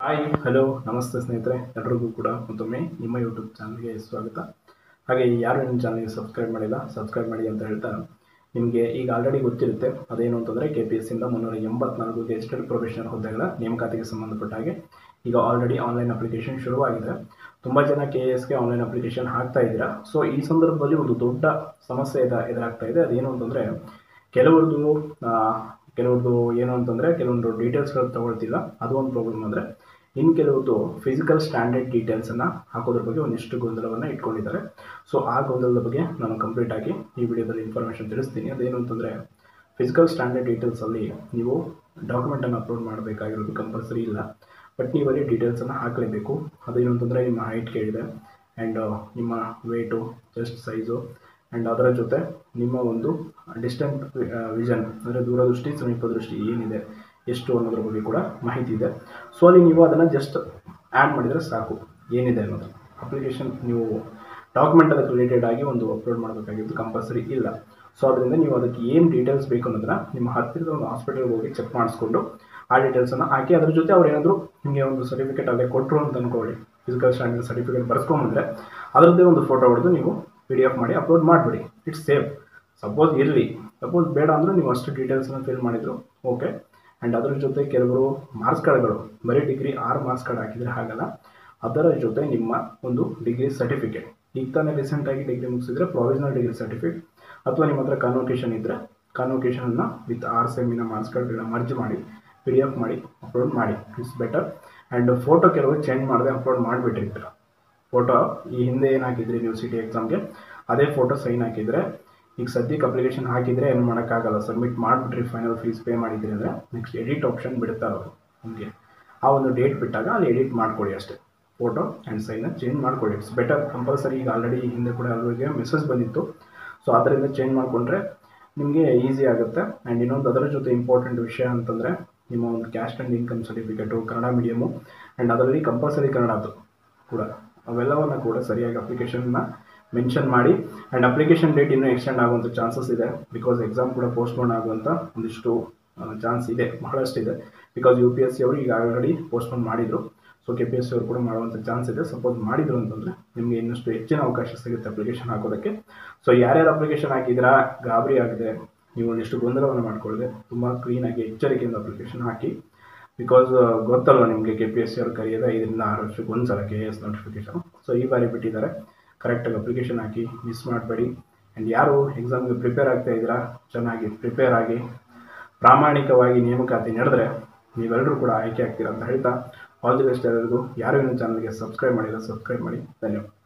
hi hello ನಮಸ್ತೆ ಸ್ನೇಹಿತರೆ ಎಲ್ರಿಗೂ ಕೂಡ ಮತ್ತೊಮ್ಮೆ ನಿಮ್ಮ ಯೂಟ್ಯೂಬ್ ಚಾನಲ್ಗೆ ಸ್ವಾಗತ ಹಾಗೆ ಯಾರು ನಿಮ್ಮ ಚಾನಲ್ಗೆ ಸಬ್ಸ್ಕ್ರೈಬ್ ಮಾಡಿಲ್ಲ ಸಬ್ಸ್ಕ್ರೈಬ್ ಮಾಡಿ ಅಂತ ಹೇಳ್ತಾ ನಿಮಗೆ ಈಗ ಆಲ್ರೆಡಿ ಗೊತ್ತಿರುತ್ತೆ ಅದೇನು ಅಂತಂದರೆ ಕೆ ಪಿ ಎಸ್ ಇಂದ ಮುನ್ನೂರ ಎಂಬತ್ನಾಲ್ಕು ಗೆಸ್ಟೆಡ್ ಪ್ರೊಫೆಷನಲ್ ಹುದ್ದೆಗಳ ನೇಮಕಾತಿಗೆ ಸಂಬಂಧಪಟ್ಟ ಹಾಗೆ ಈಗ ಆಲ್ರೆಡಿ ಆನ್ಲೈನ್ ಅಪ್ಲಿಕೇಶನ್ ಶುರುವಾಗಿದೆ ತುಂಬ ಜನ ಕೆ ಎಸ್ಗೆ ಆನ್ಲೈನ್ ಅಪ್ಲಿಕೇಶನ್ ಹಾಕ್ತಾ ಇದ್ದೀರಾ ಸೊ ಈ ಸಂದರ್ಭದಲ್ಲಿ ಒಂದು ದೊಡ್ಡ ಸಮಸ್ಯೆ ಎದ ಎದುರಾಗ್ತಾ ಇದೆ ಅದೇನು ಅಂತಂದರೆ ಕೆಲವ್ರದ್ದು ಆ, ಕೆಲವ್ರದ್ದು ಏನು ಅಂತಂದರೆ ಕೆಲವೊಂದು ಡೀಟೇಲ್ಸ್ಗಳು ತಗೊಳ್ತಿಲ್ಲ ಅದು ಒಂದು ಪ್ರಾಬ್ಲಮ್ ಅಂದರೆ ಇನ್ನು ಕೆಲವ್ರದ್ದು ಫಿಸಿಕಲ್ ಸ್ಟ್ಯಾಂಡರ್ಡ್ ಡೀಟೇಲ್ಸನ್ನು ಹಾಕೋದ್ರ ಬಗ್ಗೆ ಒಂದಿಷ್ಟು ಗೊಂದಲವನ್ನು ಇಟ್ಕೊಂಡಿದ್ದಾರೆ ಸೊ ಆ ಗೊಂದಲದ ಬಗ್ಗೆ ನಾನು ಕಂಪ್ಲೀಟ್ ಆಗಿ ಈ ವಿಡಿಯೋದಲ್ಲಿ ಇನ್ಫಾರ್ಮೇಷನ್ ತಿಳಿಸ್ತೀನಿ ಅದೇನು ಅಂತಂದರೆ ಫಿಸಿಕಲ್ ಸ್ಟ್ಯಾಂಡರ್ಡ್ ಡೀಟೇಲ್ಸಲ್ಲಿ ನೀವು ಡಾಕ್ಯುಮೆಂಟನ್ನು ಅಪ್ಲೋಡ್ ಮಾಡಬೇಕಾಗಿರೋದು ಕಂಪಲ್ಸರಿ ಇಲ್ಲ ಬಟ್ ನೀವು ಅಲ್ಲಿ ಡೀಟೇಲ್ಸನ್ನು ಹಾಕಲೇಬೇಕು ಅದೇನು ಅಂತಂದರೆ ನಿಮ್ಮ ಹೈಟ್ ಕೇಳಿದೆ ಆ್ಯಂಡ್ ನಿಮ್ಮ ವೇಟು ಚೆಸ್ಟ್ ಸೈಜು ಆ್ಯಂಡ್ ಅದರ ಜೊತೆ ನಿಮ್ಮ ಒಂದು ಡಿಸ್ಟೆಂಟ್ ವಿಷನ್ ಅಂದರೆ ದೂರದೃಷ್ಟಿ ಸಮೀಪ ದೃಷ್ಟಿ ಏನಿದೆ ಎಷ್ಟು ಅನ್ನೋದ್ರ ಬಗ್ಗೆ ಕೂಡ ಮಾಹಿತಿ ಇದೆ ಸೊ ಅಲ್ಲಿ ನೀವು ಅದನ್ನು ಜಸ್ಟ್ ಆ್ಯಡ್ ಮಾಡಿದರೆ ಸಾಕು ಏನಿದೆ ಅನ್ನೋದು ಅಪ್ಲಿಕೇಶನ್ ನೀವು ಡಾಕ್ಯುಮೆಂಟ್ ಅದಕ್ಕೆ ರಿಲೇಟೆಡ್ ಆಗಿ ಒಂದು ಅಪ್ಲೋಡ್ ಮಾಡಬೇಕಾಗಿದ್ದು ಕಂಪಲ್ಸರಿ ಇಲ್ಲ ಸೊ ಅದರಿಂದ ನೀವು ಅದಕ್ಕೆ ಏನು ಡೀಟೇಲ್ಸ್ ಬೇಕು ಅನ್ನೋದನ್ನ ನಿಮ್ಮ ಹತ್ತಿರದ ಒಂದು ಹಾಸ್ಪಿಟಲ್ಗೆ ಹೋಗಿ ಚೆಕ್ ಮಾಡಿಸ್ಕೊಂಡು ಆ ಡೀಟೇಲ್ಸನ್ನು ಹಾಕಿ ಅದ್ರ ಜೊತೆ ಅವ್ರು ಏನಾದರೂ ನಿಮಗೆ ಒಂದು ಸರ್ಟಿಫಿಕೇಟ್ ಅಲ್ಲೇ ಕೊಟ್ಟರು ಅಂತ ಅಂದ್ಕೊಳ್ಳಿ ಫಿಸಿಕಲ್ ಸ್ಟ್ಯಾಂಡರ್ಡ್ ಸರ್ಟಿಫಿಕೇಟ್ ಬರ್ಸ್ಕೊಂಬಂದ್ರೆ ಅದರದ್ದೇ ಒಂದು ಫೋಟೋ ಹೊಡೆದು ನೀವು ಪಿ ಡಿ ಎಫ್ ಮಾಡಿ ಅಪ್ಲೋಡ್ ಮಾಡಿಬಿಡಿ ಇಟ್ಸ್ ಸೇಫ್ ಸಪೋಸ್ ಇರಲಿ ಸಪೋಸ್ ಬೇಡ ಅಂದರೂ ನೀವು ಅಷ್ಟು ಡೀಟೇಲ್ಸನ್ನ ಫಿಲ್ ಮಾಡಿದ್ರು ಓಕೆ ಆ್ಯಂಡ್ ಅದರ ಜೊತೆ ಕೆಲವರು ಮಾರ್ಕ್ಸ್ ಕಾರ್ಡ್ಗಳು ಬರೀ ಡಿಗ್ರಿ ಆರು ಮಾರ್ಕ್ಸ್ ಕಾರ್ಡ್ ಹಾಕಿದರೆ ಹಾಗಲ್ಲ ಅದರ ಜೊತೆ ನಿಮ್ಮ ಒಂದು ಡಿಗ್ರಿ ಸರ್ಟಿಫಿಕೇಟ್ ಈಗ ತಾನೇ ರೀಸೆಂಟಾಗಿ ಡಿಗ್ರಿ ಮುಗಿಸಿದ್ರೆ ಪ್ರೊವಿಷನಲ್ ಡಿಗ್ರಿ ಸರ್ಟಿಫಿಕೇಟ್ ಅಥವಾ ನಿಮ್ಮ ಹತ್ರ ಕಾನ್ವೊಕೇಶನ್ ಇದ್ದರೆ ಕಾನ್ವೊಕೇಶನನ್ನು ವಿತ್ ಆರ್ ಸೆಮಿನ ಮಾರ್ಕ್ಸ್ ಕಾರ್ಡ್ಗಳನ್ನ ಮರ್ಜ್ ಮಾಡಿ ಪಿ ಡಿ ಎಫ್ ಮಾಡಿ ಅಪ್ಲೋಡ್ ಮಾಡಿ ಇಟ್ಸ್ ಬೆಟರ್ ಆ್ಯಂಡ್ ಫೋಟೋ ಕೆಲವರು ಚೇಂಜ್ ಮಾಡದೆ ಅಪ್ಲೋಡ್ ಮಾಡಿಬಿಟ್ಟಿರ್ತೀರ ಫೋಟೋ ಈ ಹಿಂದೆ ಏನು ಹಾಕಿದ್ರಿ ನೀವು ಸಿ ಟಿ ಎಕ್ಸಾಮ್ಗೆ ಅದೇ ಫೋಟೋ ಸೈನ್ ಹಾಕಿದರೆ ಈಗ ಸದ್ಯಕ್ಕೆ ಅಪ್ಲಿಕೇಶನ್ ಹಾಕಿದರೆ ಏನು ಮಾಡೋಕ್ಕಾಗಲ್ಲ ಸಬ್ಮಿಟ್ ಮಾಡಿಬಿಟ್ರಿ ಫೈನಲ್ ಫೀಸ್ ಪೇ ಮಾಡಿದ್ದೀರಿ ಅಂದರೆ ನೆಕ್ಸ್ಟ್ ಎಡಿಟ್ ಆಪ್ಷನ್ ಬಿಡ್ತಾರೆ ಅವರು ನಿಮಗೆ ಆ ಒಂದು ಡೇಟ್ ಬಿಟ್ಟಾಗ ಅಲ್ಲಿ ಎಡಿಟ್ ಮಾಡ್ಕೊಳ್ಳಿ ಅಷ್ಟೇ ಫೋಟೋ ಆ್ಯಂಡ್ ಸೈನ ಚೇಂಜ್ ಮಾಡ್ಕೊಳ್ಳಿ ಇಟ್ಸ್ ಬೆಟರ್ ಕಂಪಲ್ಸರಿ ಈಗ ಆಲ್ರೆಡಿ ಹಿಂದೆ ಕೂಡ ಎಲ್ಲರಿಗೆ ಮೆಸೇಜ್ ಬಂದಿತ್ತು ಸೊ ಅದರಿಂದ ಚೇಂಜ್ ಮಾಡಿಕೊಂಡ್ರೆ ನಿಮಗೆ ಈಸಿ ಆಗುತ್ತೆ ಆ್ಯಂಡ್ ಇನ್ನೊಂದು ಅದರ ಜೊತೆ ಇಂಪಾರ್ಟೆಂಟ್ ವಿಷಯ ಅಂತಂದರೆ ನಿಮ್ಮ ಒಂದು caste and income certificate Kannada medium and ಅದರಲ್ಲಿ ಕಂಪಲ್ಸರಿ ಕನ್ನಡದ್ದು ಕೂಡ ಅವೆಲ್ಲವನ್ನು ಕೂಡ ಸರಿಯಾಗಿ ಅಪ್ಲಿಕೇಶನ್ನ ಮೆನ್ಷನ್ ಮಾಡಿ ಆ್ಯಂಡ್ ಅಪ್ಲಿಕೇಶನ್ ಡೇಟ್ ಇನ್ನೂ ಎಕ್ಸ್ಟೆಂಡ್ ಆಗುವಂಥ ಚಾನ್ಸಸ್ ಇದೆ ಬಿಕಾಸ್ ಎಕ್ಸಾಮ್ ಕೂಡ ಪೋಸ್ಟ್ಪೋನ್ ಆಗುವಂಥ ಒಂದಿಷ್ಟು ಚಾನ್ಸ್ ಇದೆ ಬಹಳಷ್ಟು ಇದೆ because U P S C ಅವರು ಈಗ ಆಲ್ರೆಡಿ ಪೋಸ್ಟ್ಪೋನ್ ಮಾಡಿದರು so K P S C ಅವರು ಕೂಡ ಮಾಡುವಂಥ ಚಾನ್ಸ್ ಇದೆ ಸಪೋಸ್ ಮಾಡಿದ್ರು ಅಂತಂದರೆ ನಿಮಗೆ ಇನ್ನಷ್ಟು ಹೆಚ್ಚಿನ ಅವಕಾಶ ಸಿಗುತ್ತೆ ಅಪ್ಲಿಕೇಶನ್ ಹಾಕೋದಕ್ಕೆ ಸೊ ಯಾರ್ಯಾರು ಅಪ್ಲಿಕೇಶನ್ ಹಾಕಿದ್ದೀರಾ ಗಾಬರಿ ಆಗಿದೆ ನೀವು ಒಂದಿಷ್ಟು ಗೊಂದಲವನ್ನು ಮಾಡ್ಕೊಳ್ಳದೆ ತುಂಬ ಕ್ಲೀನಾಗಿ ಎಚ್ಚರಿಕೆಯಿಂದ ಅಪ್ಲಿಕೇಶನ್ ಹಾಕಿ ಬಿಕಾಸ್ ಗೊತ್ತಲ್ವ ನಿಮಗೆ ಕೆ ಪಿ ಎಸ್ ಸಿ ಅವ್ರು ಕರೆಯೋದು ಐದರಿಂದ ಆರು ವರ್ಷಕ್ಕೆ ಒಂದು ಸಲ ಕೆ ಎಸ್ ನೋಟಿಫಿಕೇಶನ್ ಸೊ ಈ ಬಾರಿ ಬಿಟ್ಟಿದ್ದಾರೆ ಕರೆಕ್ಟಾಗಿ ಅಪ್ಲಿಕೇಶನ್ ಹಾಕಿ ಮಿಸ್ ಮಾಡಬೇಡಿ ಆ್ಯಂಡ್ ಯಾರು ಎಕ್ಸಾಮ್ಗೆ ಪ್ರಿಪೇರ್ ಆಗ್ತಾ ಇದ್ದೀರಾ ಚೆನ್ನಾಗಿ ಪ್ರಿಪೇರ್ ಆಗಿ ಪ್ರಾಮಾಣಿಕವಾಗಿ ನೇಮಕಾತಿ ನಡೆದ್ರೆ ನೀವೆಲ್ಲರೂ ಕೂಡ ಆಯ್ಕೆ ಆಗ್ತೀರಾ ಅಂತ ಹೇಳ್ತಾ ಆಲ್ ದಿ ಬೆಸ್ಟ್ ಎಲ್ಲರಿಗೂ ಯಾರು ಇನ್ನೂ ಚಾನಲ್ಗೆ ಸಬ್ಸ್ಕ್ರೈಬ್ ಮಾಡಿಲ್ಲ ಸಬ್ಸ್ಕ್ರೈಬ್ ಮಾಡಿ ಧನ್ಯವಾದ